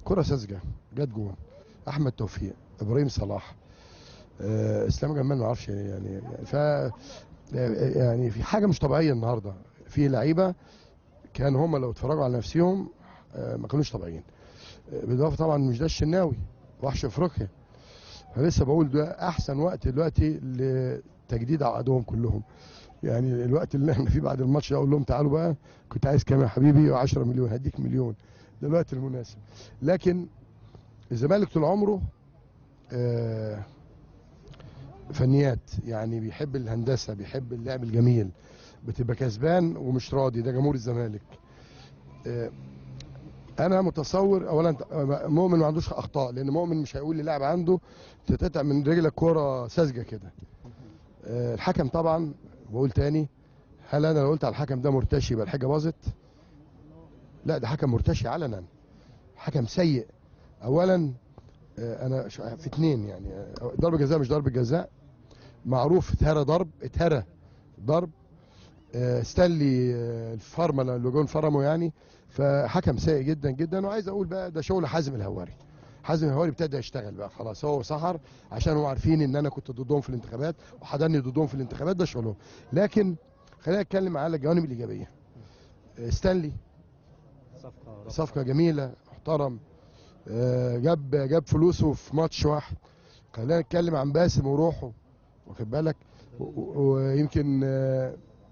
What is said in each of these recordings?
كره ساذجه جت جون احمد توفيق ابراهيم صلاح آه، اسلام جمال ما اعرفش يعني ف يعني في حاجه مش طبيعيه النهارده في لعيبه كان هم لو اتفرجوا على نفسهم آه، ما كانوش طبيعيين آه، بالاضافه طبعا مش ده الشناوي وحش افريقيا انا لسه بقول ده احسن وقت دلوقتي لتجديد عقدهم كلهم يعني الوقت اللي احنا فيه بعد الماتش ده اقول لهم تعالوا بقى كنت عايز كام يا حبيبي 10 مليون هديك مليون ده الوقت المناسب لكن الزمالك طول عمره آه، فنيات يعني بيحب الهندسه بيحب اللعب الجميل بتبقى كسبان ومش راضي ده جمهور الزمالك آه، انا متصور اولا مؤمن ما عندوش اخطاء لان مؤمن مش هيقول للاعب عنده تتقطع من رجلك كوره ساذجه كده آه، الحكم طبعا بقول تاني هل انا لو قلت على الحكم ده مرتشي يبقى الحاجه باظت لا ده حكم مرتشي علنا حكم سيء اولا آه، انا ش- في اتنين يعني آه، ضربه جزاء مش ضربه جزاء معروف اتهرى ضرب اتهرى ضرب آه، ستانلي آه، الفرمه اللي جون فرمه يعني فحكم سيء جدا جدا وعايز اقول بقى ده شغل حازم الهواري حازم الهواري ابتدى يشتغل بقى خلاص هو سحر عشان هم عارفين ان انا كنت ضدهم في الانتخابات وحضرني ضدهم في الانتخابات ده شغلهم لكن خلينا نتكلم على الجوانب الايجابيه آه، ستانلي صفقه صفقه جميله محترم آه، جاب جاب فلوسه في ماتش واحد خلينا نتكلم عن باسم وروحه واخد بالك و- و- ويمكن آه،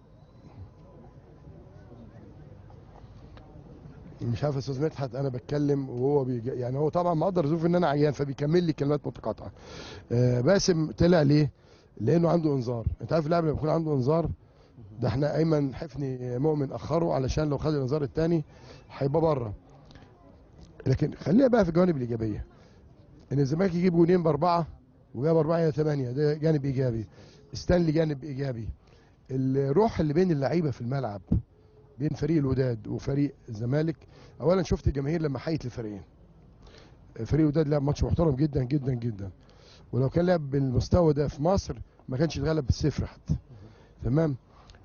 مش عارف يا استاذ مدحت انا بتكلم وهو بيج... يعني هو طبعا مقدر ظروف ان انا عيان فبيكمل لي كلمات متقاطعه آه، باسم طلع ليه؟ لانه عنده انذار انت عارف اللاعب لما يكون عنده انذار ده احنا ايمن حفني مؤمن اخره علشان لو خد الانذار الثاني هيبقى بره لكن خلينا بقى في الجوانب الايجابيه ان الزمالك يجيب جونين باربعه وجاب اربعه الى ثمانيه ده جانب ايجابي ستانلي جانب ايجابي الروح اللي بين اللعيبه في الملعب بين فريق الوداد وفريق الزمالك اولا شفت الجماهير لما حيت الفريقين فريق الوداد لعب ماتش محترم جدا جدا جدا ولو كان لعب بالمستوى ده في مصر ما كانش اتغلب بالصفر حتى تمام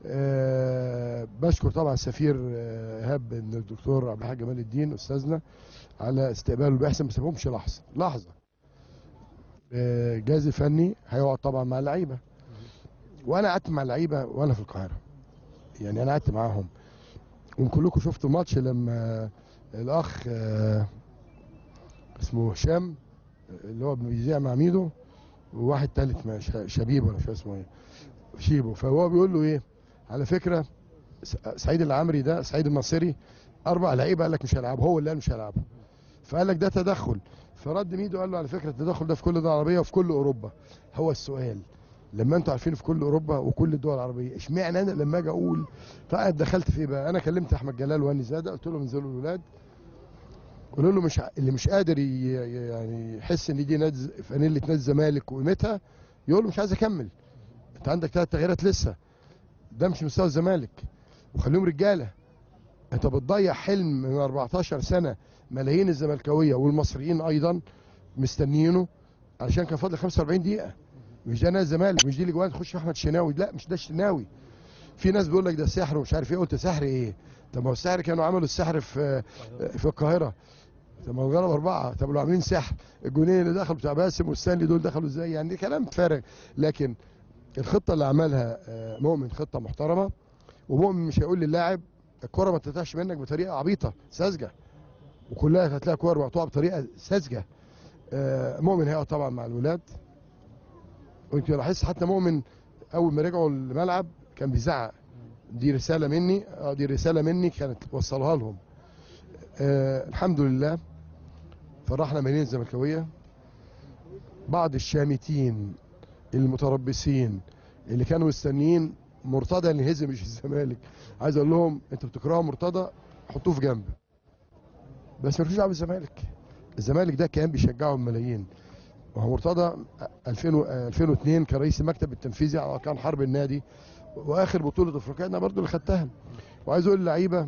آه بشكر طبعا السفير آه، ايهاب إن الدكتور عبد الحاج جمال الدين استاذنا على استقباله البحث ما سابهمش لحظه لحظه آه، جهاز فني هيقعد طبعا مع اللعيبه وانا قعدت مع اللعيبه وانا في القاهره يعني انا قعدت معاهم وكلكم شفتوا ماتش لما الاخ آه، اسمه هشام اللي هو بيذيع مع ميدو وواحد تالت ما ش- شبيب ولا مش عارف اسمه ايه شيبو فهو بيقول له ايه على فكره س- سعيد العمري ده سعيد الناصري اربع لعيبه قال لك مش هيلعبوا هو اللي قال مش هيلعبوا فقال لك ده تدخل فرد ميدو قال له على فكره التدخل ده في كل دول عربيه وفي كل اوروبا هو السؤال لما انتوا عارفين في كل اوروبا وكل الدول العربيه اشمعنى انا لما اجي اقول طيب دخلت في ايه بقى انا كلمت احمد جلال وهاني زاده قلت لهم انزلوا الاولاد قولوا له مش ع- اللي مش قادر ي- يعني يحس ان دي نادي ز- فانيله نادي الزمالك وقيمتها يقول له مش عايز اكمل انت عندك ثلاث تغييرات لسه ده مش مستوى الزمالك وخليهم رجاله انت بتضيع حلم من 14 سنه ملايين الزملكاويه والمصريين ايضا مستنيينه علشان كان فاضل 45 دقيقه مش ده نادي الزمالك مش دي اللي جوان تخش في احمد الشناوي لا مش ده الشناوي في ناس بيقول لك ده سحر ومش عارف ايه قلت سحر ايه طب ما هو السحر كانوا عملوا السحر في في القاهره طب ما هو جرب اربعه طب لو عاملين سحر الجونين اللي دخلوا بتاع باسم والستانلي دول دخلوا ازاي يعني كلام فارغ لكن الخطه اللي عملها آه، مؤمن خطه محترمه ومؤمن مش هيقول للاعب الكره ما تتقطعش منك بطريقه عبيطه ساذجه وكلها هتلاقي كور مقطوعه بطريقه ساذجه آه، مؤمن هيقعد طبعا مع الولاد ويمكن لاحظت حتى مؤمن اول ما رجعوا الملعب كان بيزعق دي رساله مني اه دي رساله مني كانت وصلها لهم آه الحمد لله فرحنا مدينه الزملكاويه بعض الشامتين المتربصين اللي كانوا مستنيين مرتضى اللي يهزم مش الزمالك عايز اقول لهم انتوا بتكرهوا مرتضى حطوه في جنب بس ملوش دعوه بالزمالك الزمالك ده كان بيشجعه بملايين وهو مرتضى 2000 و- 2002 كان رئيس المكتب التنفيذي على كان حرب النادي واخر بطوله افريقيا انا برضو اللي خدتها وعايز اقول للعيبه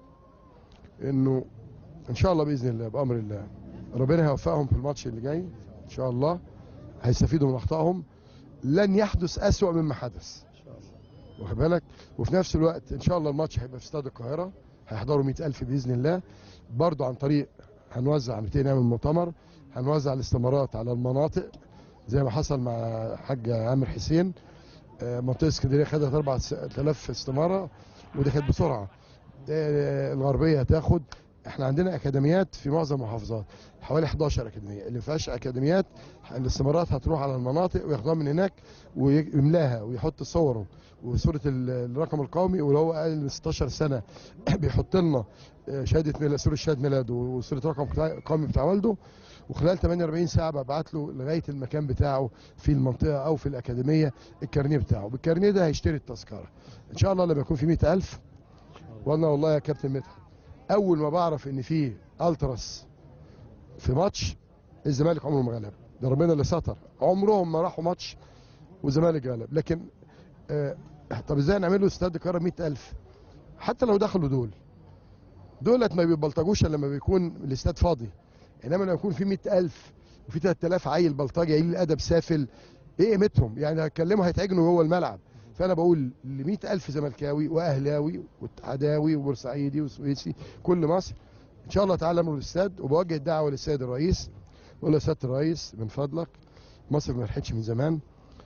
انه ان شاء الله باذن الله بامر الله ربنا هيوفقهم في الماتش اللي جاي ان شاء الله هيستفيدوا من اخطائهم لن يحدث اسوأ مما حدث واخد بالك وفي نفس الوقت ان شاء الله الماتش هيبقى في استاد القاهره هيحضروا 100000 باذن الله برضو عن طريق هنوزع هنبتدي نعمل مؤتمر هنوزع الاستمارات على المناطق زي ما حصل مع حاج عامر حسين آه، منطقه اسكندريه خدت 4000 استماره ودي كانت بسرعه آه، الغربيه هتاخد احنا عندنا اكاديميات في معظم المحافظات حوالي 11 اكاديميه اللي ما فيهاش اكاديميات الاستمارات هتروح على المناطق وياخدوها من هناك ويملاها ويحط صوره وصوره ال- الرقم القومي ولو هو اقل من 16 سنه بيحط لنا آه، شهاده ميلاد صوره شهاده ميلاده وصوره رقم بتاع- قومي بتاع والده وخلال 48 ساعه ببعت له لغايه المكان بتاعه في المنطقه او في الاكاديميه الكارنيه بتاعه بالكارنيه ده هيشتري التذكره ان شاء الله لما يكون في 100000 وانا والله يا كابتن مدحت اول ما بعرف ان في التراس في ماتش الزمالك عمره ما غلب ده ربنا اللي ستر عمرهم ما راحوا ماتش والزمالك غلب لكن آه طب ازاي نعمل له استاد القاهره 100000 حتى لو دخلوا دول دولت ما بيبلطجوش الا لما بيكون الاستاد فاضي انما لما يكون في 100000 وفي 3000 عيل بلطجي قليل الادب سافل ايه قيمتهم يعني هتكلموا هيتعجنوا جوه الملعب فانا بقول ل 100000 زملكاوي واهلاوي واتحداوي وبورسعيدي وسويسي كل مصر ان شاء الله تعالى نعمل الاستاد وبوجه الدعوه للسيد الرئيس بقول له يا سياده الرئيس من فضلك مصر ما لحقتش من زمان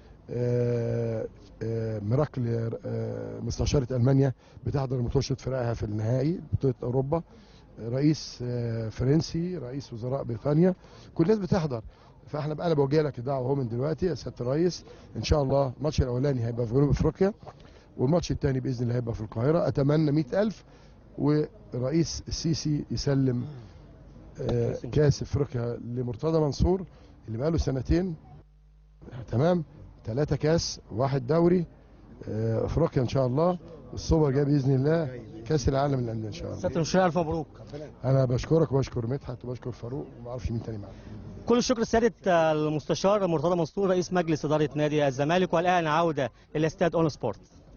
آه، آه، مراكل آه، مستشاره المانيا بتحضر مطوشه فرقها في النهائي بطوله اوروبا رئيس آه، فرنسي رئيس وزراء بريطانيا كل الناس بتحضر فاحنا بقى انا بوجه لك الدعوه اهو من دلوقتي يا سياده الرئيس ان شاء الله الماتش الاولاني هيبقى في جنوب افريقيا والماتش الثاني باذن الله هيبقى في القاهره اتمنى 100000 ورئيس السيسي يسلم آه، كاس افريقيا لمرتضى منصور اللي بقاله سنتين تمام ثلاثة كاس واحد دوري آه، افريقيا ان شاء الله السوبر جاي باذن الله كاس العالم للانديه ان شاء الله سياده المشير الف مبروك انا بشكرك وبشكر مدحت وبشكر فاروق وما اعرفش مين تاني معانا كل الشكر لسياده المستشار مرتضى منصور رئيس مجلس اداره نادي الزمالك والان عوده الى استاد اون سبورت